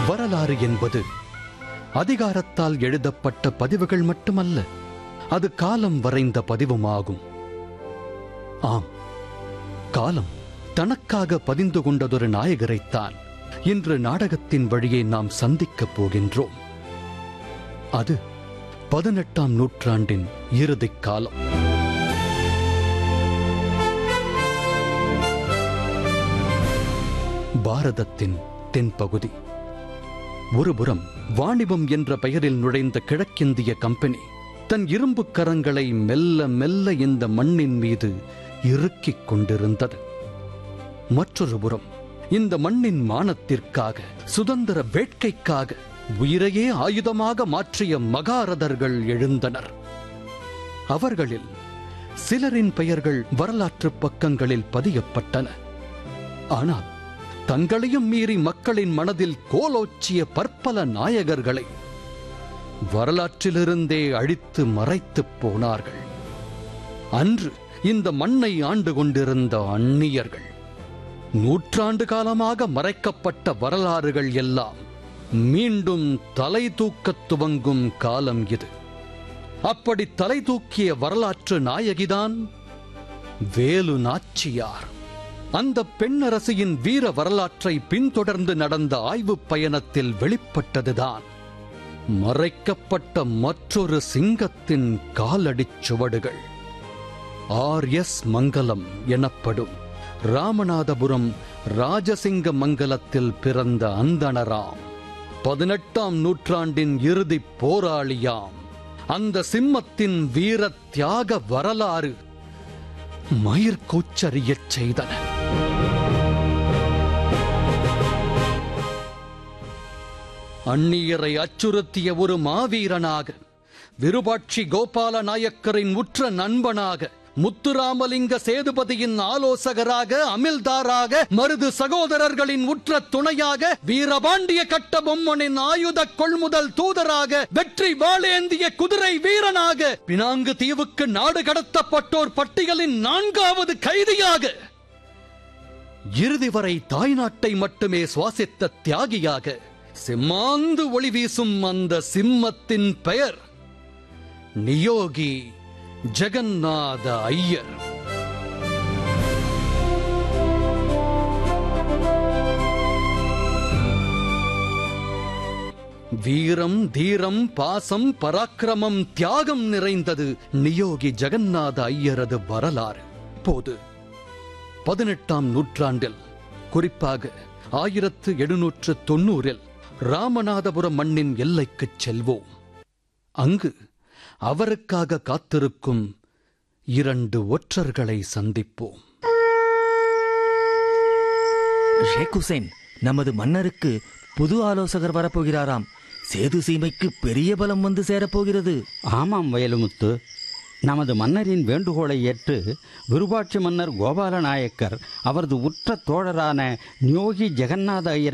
வரலாறு என்பது அதிகாரத்தால் எழுதப்பட்ட பதிவுகள் மட்டுமல்ல அது காலம் வரைந்த பதிவுமாகும் ஆம் காலம் தனக்காக பதிந்து கொண்டதொரு நாயகரைத்தான் இன்று நாடகத்தின் வழியே நாம் சந்திக்கப் போகின்றோம் அது பதினெட்டாம் நூற்றாண்டின் இறுதிக் காலம் பாரதத்தின் தென்பகுதி ஒருபுறம் வாணிபம் என்ற பெயரில் நுழைந்த கிழக்கிந்திய கம்பெனி தன் இரும்பு கரங்களை மெல்ல மெல்ல இந்த மண்ணின் மீது இறுக்கிக் கொண்டிருந்தது மற்றொரு புறம் இந்த மண்ணின் மானத்திற்காக சுதந்திர வேட்கைக்காக உயிரையே ஆயுதமாக மாற்றிய மகாரதர்கள் எழுந்தனர் அவர்களில் சிலரின் பெயர்கள் வரலாற்றுப் பக்கங்களில் பதியப்பட்டன ஆனால் தங்களையும் மீறி மக்களின் மனதில் கோலோச்சிய பற்பல நாயகர்களை வரலாற்றிலிருந்தே அழித்து மறைத்துப் போனார்கள் அன்று இந்த மண்ணை ஆண்டு கொண்டிருந்த அந்நியர்கள் நூற்றாண்டு காலமாக மறைக்கப்பட்ட வரலாறுகள் எல்லாம் மீண்டும் தலை தூக்கத் துவங்கும் காலம் இது அப்படி தலை தூக்கிய வரலாற்று நாயகிதான் வேலு நாச்சியார் அந்த பெண்ணரசியின் வீர வரலாற்றை பின்தொடர்ந்து நடந்த ஆய்வுப் பயணத்தில் வெளிப்பட்டதுதான் மறைக்கப்பட்ட மற்றொரு சிங்கத்தின் காலடிச் சுவடுகள் ஆர் எஸ் மங்கலம் எனப்படும் ராமநாதபுரம் ராஜசிங்க மங்கலத்தில் பிறந்த அந்தணராம் பதினெட்டாம் நூற்றாண்டின் இறுதிப் போராளியாம் அந்த சிம்மத்தின் வீர தியாக வரலாறு மயிர்கூச்சரியச் செய்தன அந்நியரை அச்சுறுத்திய ஒரு மாவீரனாக விருபாட்சி கோபால நாயக்கரின் உற்ற நண்பனாக முத்துராமலிங்க சேதுபதியின் ஆலோசகராக அமில்தாராக மருது சகோதரர்களின் உற்ற துணையாக வீரபாண்டிய கட்ட பொம்மனின் ஆயுத கொள்முதல் தூதராக வெற்றி வாளேந்திய குதிரை வீரனாக பினாங்கு தீவுக்கு நாடு கடத்தப்பட்டோர் பட்டியலின் நான்காவது கைதியாக இறுதி வரை தாய்நாட்டை மட்டுமே சுவாசித்த தியாகியாக சிம்மாந்து ஒளி வீசும் அந்த சிம்மத்தின் பெயர் நியோகி ஜெகநாத ஐயர் வீரம் தீரம் பாசம் பராக்கிரமம் தியாகம் நிறைந்தது நியோகி ஜெகநாத ஐயரது வரலாறு போது பதினெட்டாம் நூற்றாண்டில் குறிப்பாக ஆயிரத்து எழுநூற்று தொன்னூறில் ராமநாதபுரம் மண்ணின் எல்லைக்குச் செல்வோம் அங்கு அவருக்காக காத்திருக்கும் இரண்டு ஒற்றர்களை சந்திப்போம் ஷேக் ஹுசைன் நமது மன்னருக்கு புது ஆலோசகர் வரப்போகிறாராம் சேது சீமைக்கு பெரிய பலம் வந்து சேரப்போகிறது ஆமாம் வயலுமுத்து நமது மன்னரின் வேண்டுகோளை ஏற்று விருபாட்சி மன்னர் கோபால நாயக்கர் அவரது உற்ற தோழரான ஞோகி ஜெகநாத ஐயரை